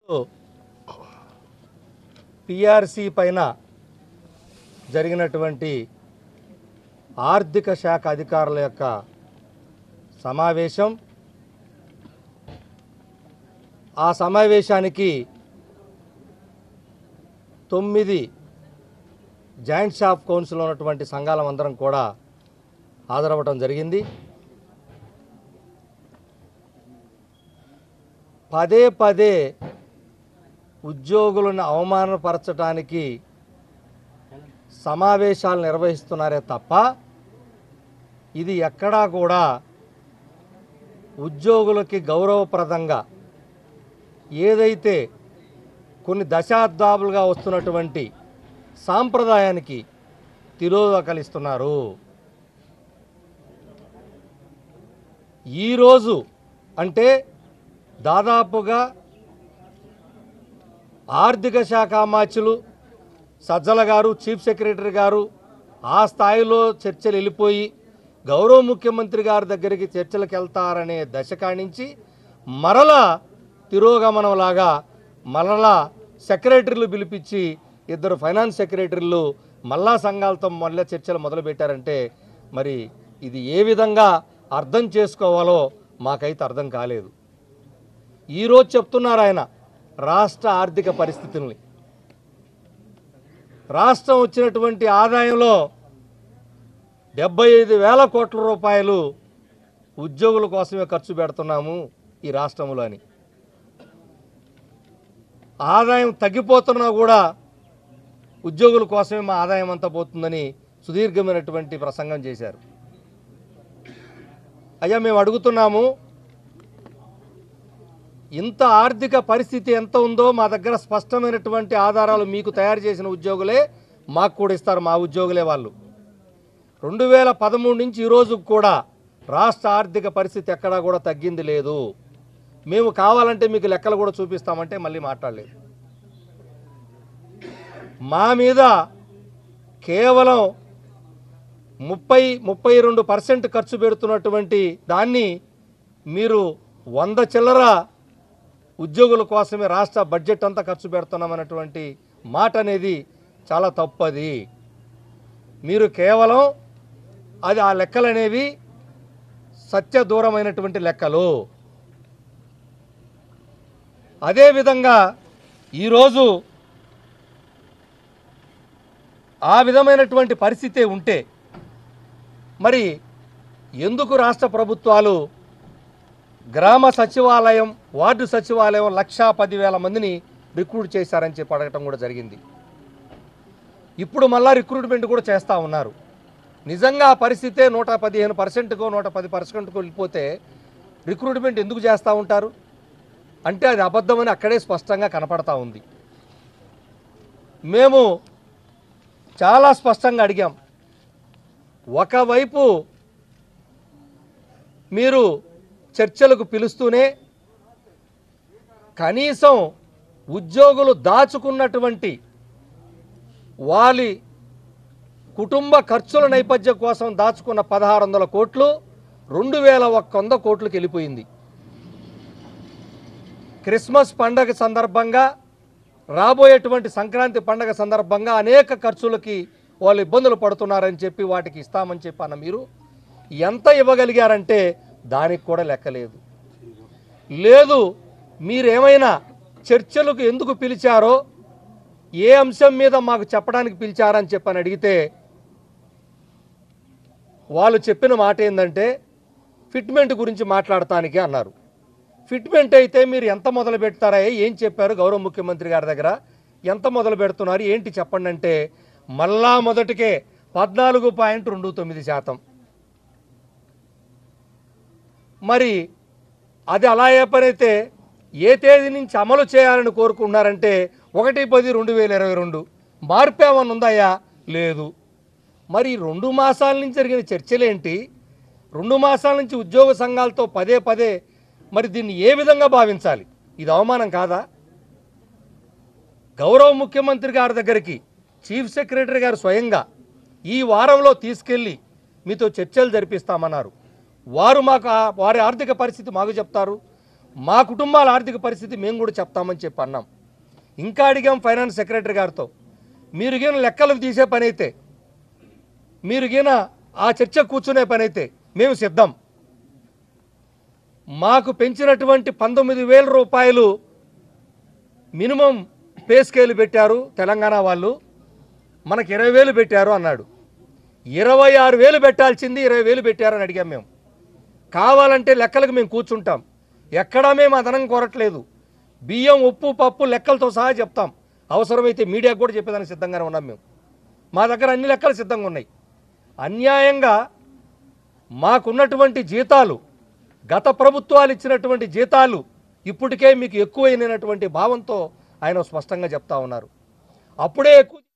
PRC పైన జరిగినటువంటి ఆర్థిక శాఖ అధికారుల యొక్క సమావేశం ఆ సమావేశానికి తొమ్మిది జాయింట్ షాప్ కౌన్సిల్ ఉన్నటువంటి సంఘాలం అందరం కూడా హాజరవ్వటం జరిగింది పదే పదే ఉద్యోగులను అవమానపరచడానికి సమావేశాలు నిర్వహిస్తున్నారే తప్ప ఇది ఎక్కడా కూడా ఉద్యోగులకి గౌరవప్రదంగా ఏదైతే కొన్ని దశాబ్దాలుగా వస్తున్నటువంటి సాంప్రదాయానికి తిరోధకలిస్తున్నారు ఈరోజు అంటే దాదాపుగా ఆర్థిక శాఖ అమాత్యులు సజ్జల గారు చీఫ్ సెక్రటరీ గారు ఆ స్థాయిలో చర్చలు వెళ్ళిపోయి గౌరవ ముఖ్యమంత్రి గారి దగ్గరికి చర్చలకు వెళ్తారనే దశ కానించి మరలా తిరోగమనంలాగా మరలా సెక్రటరీలు పిలిపించి ఇద్దరు ఫైనాన్స్ సెక్రటరీలు మళ్ళా సంఘాలతో మళ్ళీ చర్చలు మొదలుపెట్టారంటే మరి ఇది ఏ విధంగా అర్థం చేసుకోవాలో మాకైతే అర్థం కాలేదు ఈరోజు చెప్తున్నారు ఆయన రాష్ట్ర ఆర్థిక పరిస్థితుల్ని రాష్ట్రం వచ్చినటువంటి ఆదాయంలో డెబ్బై ఐదు వేల కోట్ల రూపాయలు ఉద్యోగుల కోసమే ఖర్చు పెడుతున్నాము ఈ రాష్ట్రంలో అని ఆదాయం తగ్గిపోతున్నా కూడా ఉద్యోగుల కోసమే మా ఆదాయం అంతా పోతుందని సుదీర్ఘమైనటువంటి ప్రసంగం చేశారు అయ్యా మేము అడుగుతున్నాము ఇంత ఆర్థిక పరిస్థితి ఎంత ఉందో మా దగ్గర స్పష్టమైనటువంటి ఆధారాలు మీకు తయారు చేసిన ఉద్యోగులే మాకు కూడా ఇస్తారు మా ఉద్యోగులే వాళ్ళు రెండు వేల పదమూడు నుంచి ఈ రోజు కూడా రాష్ట్ర ఆర్థిక పరిస్థితి ఎక్కడా కూడా తగ్గింది లేదు మేము కావాలంటే మీకు లెక్కలు కూడా చూపిస్తామంటే మళ్ళీ మాట్లాడలేదు మా మీద కేవలం ముప్పై ముప్పై రెండు పర్సెంట్ ఖర్చు పెడుతున్నటువంటి దాన్ని మీరు వంద చిల్లర ఉద్యోగుల కోసమే రాష్ట్ర బడ్జెట్ అంతా ఖర్చు పెడుతున్నామన్నటువంటి మాట అనేది చాలా తప్పది మీరు కేవలం అది ఆ లెక్కలు అనేవి సత్య దూరమైనటువంటి లెక్కలు అదేవిధంగా ఈరోజు ఆ విధమైనటువంటి పరిస్థితే ఉంటే మరి ఎందుకు రాష్ట్ర ప్రభుత్వాలు గ్రామ సచివాలయం వార్డు సచివాలయం లక్షా పదివేల మందిని రిక్రూట్ చేశారని చెప్పి అడగటం కూడా జరిగింది ఇప్పుడు మళ్ళా రిక్రూట్మెంట్ కూడా చేస్తూ ఉన్నారు నిజంగా ఆ పరిస్థితే నూట పదిహేను పర్సెంట్కో నూట పది పర్సెంట్కో వెళ్ళిపోతే రిక్రూట్మెంట్ ఎందుకు చేస్తూ ఉంటారు అంటే అది అబద్ధమని అక్కడే స్పష్టంగా కనపడతా ఉంది మేము చాలా స్పష్టంగా అడిగాం ఒకవైపు మీరు చర్చలకు పిలుస్తూనే కనీసం ఉద్యోగులు దాచుకున్నటువంటి వాళ్ళ కుటుంబ ఖర్చుల నేపథ్యం కోసం దాచుకున్న పదహారు వందల కోట్లు రెండు వేల ఒక్క వంద కోట్లకు వెళ్ళిపోయింది క్రిస్మస్ పండగ సందర్భంగా రాబోయేటువంటి సంక్రాంతి పండగ సందర్భంగా అనేక ఖర్చులకి వాళ్ళు ఇబ్బందులు పడుతున్నారని చెప్పి వాటికి ఇస్తామని చెప్పి అన్న మీరు ఎంత ఇవ్వగలిగారంటే దానికి కూడా లెక్కలేదు లేదు మీరేమైనా చర్చలకు ఎందుకు పిలిచారో ఏ అంశం మీద మాకు చెప్పడానికి పిలిచారని చెప్పని అడిగితే వాళ్ళు చెప్పిన మాట ఏంటంటే ఫిట్మెంట్ గురించి మాట్లాడటానికి అన్నారు ఫిట్మెంట్ అయితే మీరు ఎంత మొదలు పెడతారా ఏం చెప్పారు గౌరవ ముఖ్యమంత్రి గారి దగ్గర ఎంత మొదలు పెడుతున్నారు ఏంటి చెప్పండి అంటే మళ్ళా మొదటికే పద్నాలుగు పాయింట్ రెండు తొమ్మిది శాతం మరి అది అలా ఏ పని అయితే ఏ తేదీ నుంచి అమలు చేయాలని కోరుకుంటున్నారంటే ఒకటి పది రెండు వేల ఇరవై రెండు మార్పు ఏమన్నా ఉందాయా లేదు మరి ఈ రెండు మాసాల నుంచి జరిగిన చర్చలేంటి రెండు మాసాల నుంచి ఉద్యోగ సంఘాలతో పదే పదే మరి దీన్ని ఏ విధంగా భావించాలి ఇది అవమానం కాదా గౌరవ ముఖ్యమంత్రి గారి దగ్గరికి చీఫ్ సెక్రటరీ గారు స్వయంగా ఈ వారంలో తీసుకెళ్ళి మీతో చర్చలు జరిపిస్తామన్నారు వారు మాకు ఆ- వారి ఆర్థిక పరిస్థితి మాకు చెప్తారు మా కుటుంబాల ఆర్థిక పరిస్థితి మేము కూడా చెప్తామని చెప్పి అన్నాం ఇంకా అడిగాం ఫైనాన్స్ సెక్రటరీ గారితో మీరు గిన లెక్కలు తీసే పని అయితే మీరు గిన ఆ చర్చ కూర్చునే పని అయితే మేము సిద్ధం మాకు పెంచినటువంటి పంతొమ్మిది వేల రూపాయలు మినిమం పే స్కేల్ పెట్టారు తెలంగాణ వాళ్ళు మనకి ఇరవై వేలు పెట్టారు అన్నాడు ఇరవై ఆరు వేలు పెట్టాల్సింది ఇరవై వేలు పెట్టారని అడిగాం మేము కావాలంటే లెక్కలకు మేము కూర్చుంటాం ఎక్కడా మేము అదనం కోరట్లేదు బియ్యం ఉప్పు పప్పు లెక్కలతో సహా చెప్తాం అవసరమైతే మీడియాకు కూడా చెప్పేదానికి సిద్ధంగానే ఉన్నాం మేము మా దగ్గర అన్ని లెక్కలు సిద్ధంగా ఉన్నాయి అన్యాయంగా మాకున్నటువంటి జీతాలు గత ప్రభుత్వాలు ఇచ్చినటువంటి జీతాలు ఇప్పటికే మీకు ఎక్కువైనటువంటి భావంతో ఆయన స్పష్టంగా చెప్తా ఉన్నారు అప్పుడే ఎక్కువ